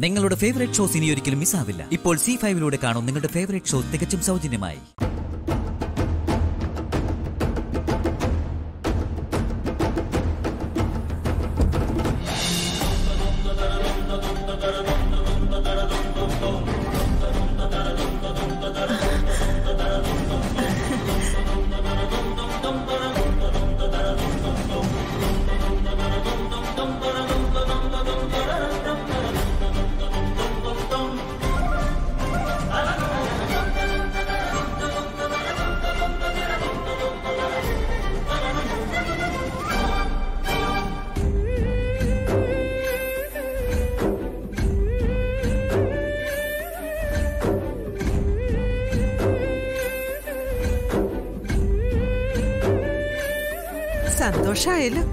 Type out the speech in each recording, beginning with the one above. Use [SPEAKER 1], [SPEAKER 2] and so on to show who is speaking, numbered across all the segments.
[SPEAKER 1] നിങ്ങളുടെ favourite shows ഇനി ഒരിക്കലും മിസ്സാവില്ല ഇപ്പോൾ സി ഫൈവിലൂടെ കാണും നിങ്ങളുടെ ഫേവറേറ്റ് ഷോ തികച്ചും സൗജന്യമായി
[SPEAKER 2] സന്തോഷായല്ലോ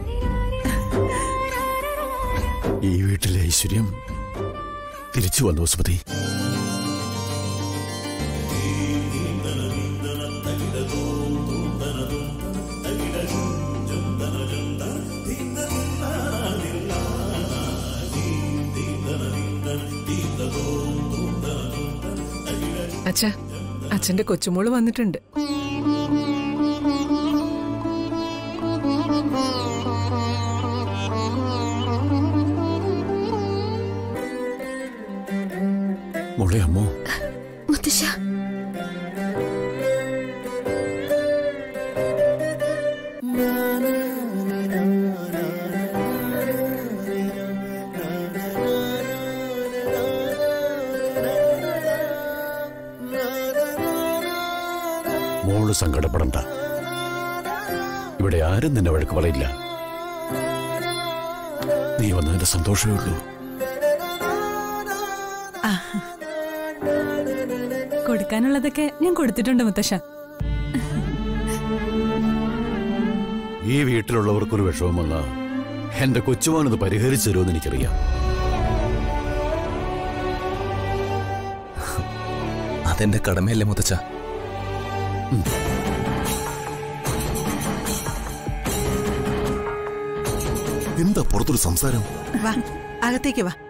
[SPEAKER 3] ഈ വീട്ടിലെ ഐശ്വര്യം തിരിച്ചു വന്നു സുമതി
[SPEAKER 4] അച്ഛ അച്ഛന്റെ കൊച്ചുമോള് വന്നിട്ടുണ്ട്
[SPEAKER 3] മോളെ അമ്മോ
[SPEAKER 5] മുത്തശ്ശ
[SPEAKER 3] മോള് സങ്കടപ്പെടണ്ട ഇവിടെ ആരും നിന്നെ വഴക്ക് പറയില്ല നീ വന്നതിന്റെ സന്തോഷമേ ഉള്ളൂ
[SPEAKER 6] കൊടുക്കാനുള്ളതൊക്കെ ഞാൻ കൊടുത്തിട്ടുണ്ട് മുത്തശ്ശ
[SPEAKER 3] ഈ വീട്ടിലുള്ളവർക്കൊരു വിഷമം വന്ന എന്റെ കൊച്ചുമോനത് പരിഹരിച്ചു തരുമെന്ന് എനിക്കറിയാം
[SPEAKER 7] അതെന്റെ കടമയല്ലേ മുത്തച്ഛ
[SPEAKER 8] എന്താ പുറത്തൊരു സംസാരം
[SPEAKER 2] വാ അകത്തേക്ക് വാ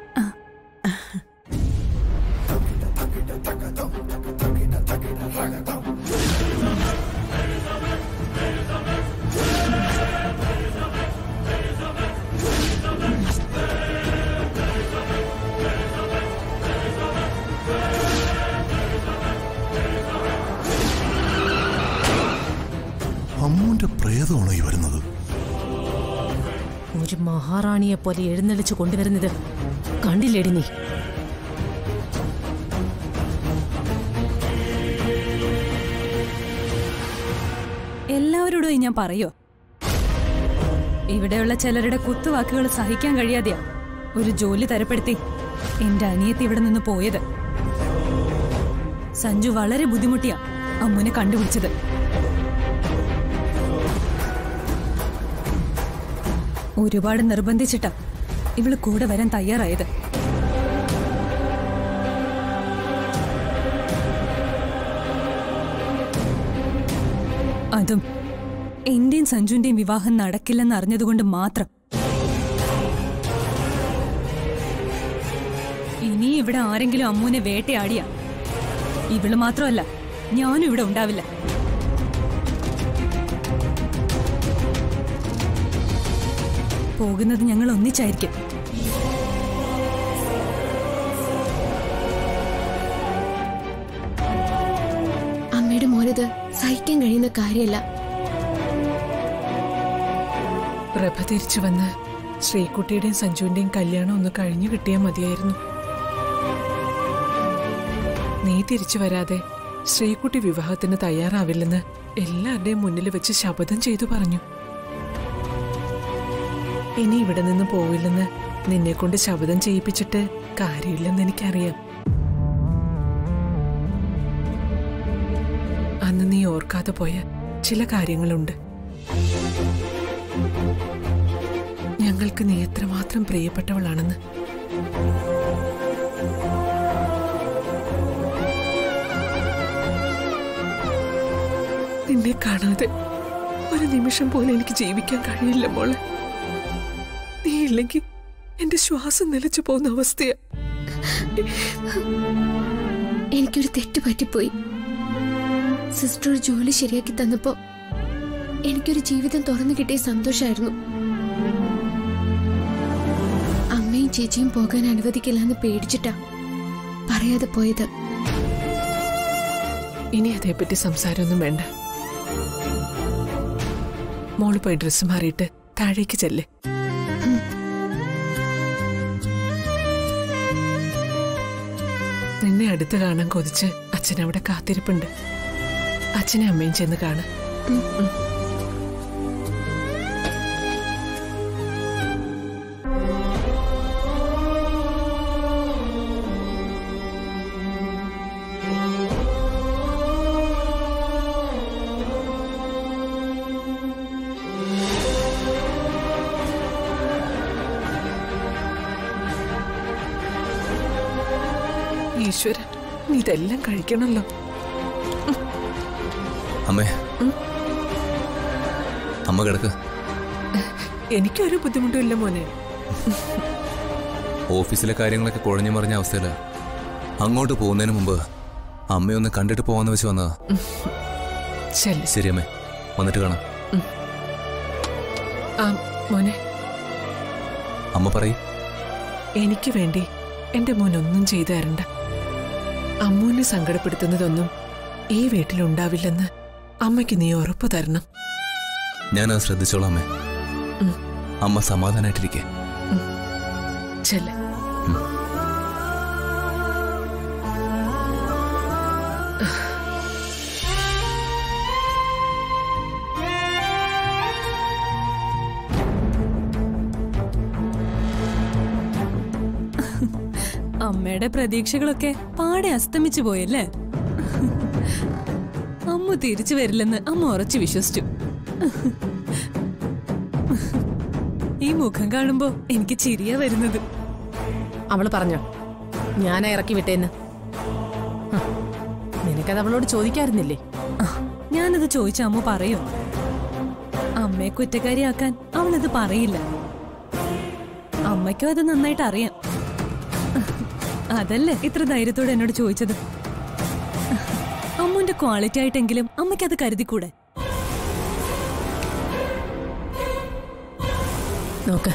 [SPEAKER 8] അമ്മുന്റെ പ്രേതമാണോ ഈ വരുന്നത്
[SPEAKER 5] ഒരു മഹാറാണിയെ പോലെ എഴുന്നള്ളിച്ചു കൊണ്ടുവരുന്നത് കണ്ടില്ലേടി നീ
[SPEAKER 6] എല്ലാവരോടും ഞാൻ പറയോ ഇവിടെയുള്ള ചിലരുടെ കുത്തുവാക്കുകൾ സഹിക്കാൻ കഴിയാതെയാ ഒരു ജോലി തരപ്പെടുത്തി എന്റെ അനിയത്തി ഇവിടെ നിന്ന് പോയത് സഞ്ജു വളരെ ബുദ്ധിമുട്ടിയാ അമ്മുനെ കണ്ടുപിടിച്ചത് ഒരുപാട് നിർബന്ധിച്ചിട്ടാ ഇവള് കൂടെ വരാൻ തയ്യാറായത് അതും എന്റെയും സഞ്ജുവിന്റെയും വിവാഹം നടക്കില്ലെന്ന് അറിഞ്ഞതുകൊണ്ട് മാത്രം ഇനി ഇവിടെ ആരെങ്കിലും അമ്മൂനെ വേട്ടയാടിയ ഇവള് മാത്രമല്ല ഞാനും ഇവിടെ ഉണ്ടാവില്ല പോകുന്നത് ഞങ്ങൾ ഒന്നിച്ചായിരിക്കും
[SPEAKER 5] അമ്മയുടെ മോനത് സഹിക്കാൻ കഴിയുന്ന കാര്യമല്ല
[SPEAKER 4] പ്രഭ തിരിച്ചു വന്ന് ശ്രീകുട്ടിയുടെയും സഞ്ജുവിന്റെയും കല്യാണം ഒന്ന് കഴിഞ്ഞു കിട്ടിയാൽ മതിയായിരുന്നു നീ തിരിച്ചു വരാതെ ശ്രീകുട്ടി വിവാഹത്തിന് തയ്യാറാവില്ലെന്ന് എല്ലാവരുടെയും മുന്നിൽ വെച്ച് ശപഥം ചെയ്തു പറഞ്ഞു ഇനി ഇവിടെ നിന്ന് പോവില്ലെന്ന് നിന്നെ കൊണ്ട് ശപഥം ചെയ്യിപ്പിച്ചിട്ട് കാര്യമില്ലെന്ന് എനിക്കറിയാം അന്ന് നീ ഓർക്കാതെ പോയ ചില കാര്യങ്ങളുണ്ട് ഞങ്ങൾക്ക് നീ എത്രമാത്രം പ്രിയപ്പെട്ടവളാണെന്ന് നിന്നെ കാണാതെ ഒരു നിമിഷം പോലും എനിക്ക് ജീവിക്കാൻ കഴിയില്ല മോളെ നീ ഇല്ലെങ്കിൽ എന്റെ ശ്വാസം നിലച്ചു പോകുന്ന അവസ്ഥയാ
[SPEAKER 9] എനിക്കൊരു തെറ്റ് പറ്റിപ്പോയി സിസ്റ്റർ ഒരു ജോലി ശരിയാക്കി തന്നപ്പോ എനിക്കൊരു ജീവിതം തുറന്നു കിട്ടിയ സന്തോഷായിരുന്നു അമ്മയും ചേച്ചിയും പോകാൻ അനുവദിക്കില്ല എന്ന് പേടിച്ചിട്ടാ പറയാതെ പോയത്
[SPEAKER 4] ഇനി അതേപ്പറ്റി സംസാരമൊന്നും വേണ്ട മോള് പോയി ഡ്രസ്സ് മാറിയിട്ട് താഴേക്ക് ചെല്ല് നിന്നെ അടുത്ത് കാണാൻ കൊതിച്ച് അച്ഛൻ അവിടെ കാത്തിരിപ്പുണ്ട് അച്ഛനെ അമ്മയും ചെന്ന് കാണാം ഈശ്വരൻ നീ ഇതെല്ലാം കഴിക്കണല്ലോ
[SPEAKER 7] അമ്മേ അമ്മ കിടക്ക്
[SPEAKER 4] എനിക്കൊരു ബുദ്ധിമുട്ടുമില്ല മോനെ
[SPEAKER 7] ഓഫീസിലെ കാര്യങ്ങളൊക്കെ കുഴഞ്ഞു മറിഞ്ഞ അവസ്ഥയില് അങ്ങോട്ട് പോകുന്നതിന് മുമ്പ് അമ്മയൊന്ന് കണ്ടിട്ട് പോവാന്ന് വെച്ച് വന്നതാ
[SPEAKER 4] ശരി
[SPEAKER 7] ശരി അമ്മേ വന്നിട്ട് കാണാം
[SPEAKER 4] ആ മോനെ
[SPEAKER 7] അമ്മ പറയും
[SPEAKER 4] എനിക്ക് വേണ്ടി എന്റെ മോൻ ഒന്നും ചെയ്തു തരണ്ട അമ്മൂനെ സങ്കടപ്പെടുത്തുന്നതൊന്നും ഈ വീട്ടിലുണ്ടാവില്ലെന്ന് അമ്മയ്ക്ക് നീ ഉറപ്പ് തരണം
[SPEAKER 7] ഞാനത് ശ്രദ്ധിച്ചോളാം അമ്മേ
[SPEAKER 4] ഉം.
[SPEAKER 7] അമ്മ സമാധാനായിട്ടിരിക്കെ
[SPEAKER 4] ചെല്ല്
[SPEAKER 6] അമ്മയുടെ പ്രതീക്ഷകളൊക്കെ പാടെ അസ്തമിച്ചു പോയല്ലേ അമ്മ തിരിച്ചു വരില്ലെന്ന് അമ്മ ഉറച്ചു വിശ്വസിച്ചു ഈ മുഖം കാണുമ്പോ എനിക്ക് ചിരിയാ വരുന്നത്
[SPEAKER 5] അവള് പറഞ്ഞോ ഞാനാ ഇറക്കി വിട്ടേന്ന് ഹ്, നിനക്കത് അവളോട് ചോദിക്കാറുന്നില്ലേ
[SPEAKER 6] ഞാനത് ചോദിച്ച അമ്മ പറയോ അമ്മയെ കുറ്റക്കാരിയാക്കാൻ അവളത് പറയില്ല അമ്മയ്ക്കും അത് നന്നായിട്ട് അറിയാം അതല്ലേ ഇത്ര ധൈര്യത്തോടെ എന്നോട് ചോദിച്ചത് അമ്മുന്റെ ക്വാളിറ്റി ആയിട്ടെങ്കിലും അമ്മയ്ക്ക് അത് കരുതിക്കൂടെ
[SPEAKER 5] നോക്ക്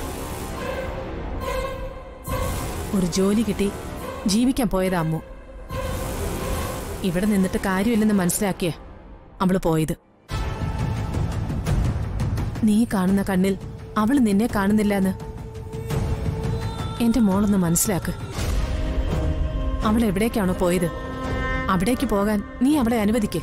[SPEAKER 5] ഒരു ജോലി കിട്ടി ജീവിക്കാൻ പോയതാ അമ്മു ഇവിടെ നിന്നിട്ട് കാര്യമില്ലെന്ന് മനസ്സിലാക്കിയ അവള് പോയത് നീ കാണുന്ന കണ്ണിൽ അവള് നിന്നെ കാണുന്നില്ല എന്ന് എന്റെ മോളൊന്ന് മനസ്സിലാക്ക് അവൾ എവിടേക്കാണോ പോയത് അവിടേക്ക് പോകാൻ നീ അവളെ അനുവദിക്ക്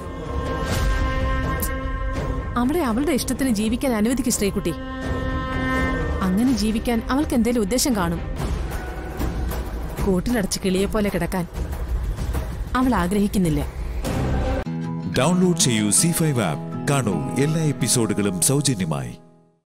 [SPEAKER 5] അവളെ അവളുടെ ഇഷ്ടത്തിന് ജീവിക്കാൻ അനുവദിക്ക് ശ്രീകുട്ടി അങ്ങനെ ജീവിക്കാൻ അവൾക്ക് എന്തേലും ഉദ്ദേശം കാണും കൂട്ടിലടച്ച് കിളിയെപ്പോലെ കിടക്കാൻ അവൾ ആഗ്രഹിക്കുന്നില്ല
[SPEAKER 10] ഡൗൺലോഡ് ചെയ്യൂ സി ഫൈവ് ആപ്പ് കാണൂ എല്ലാ എപ്പിസോഡുകളും സൗജന്യമായി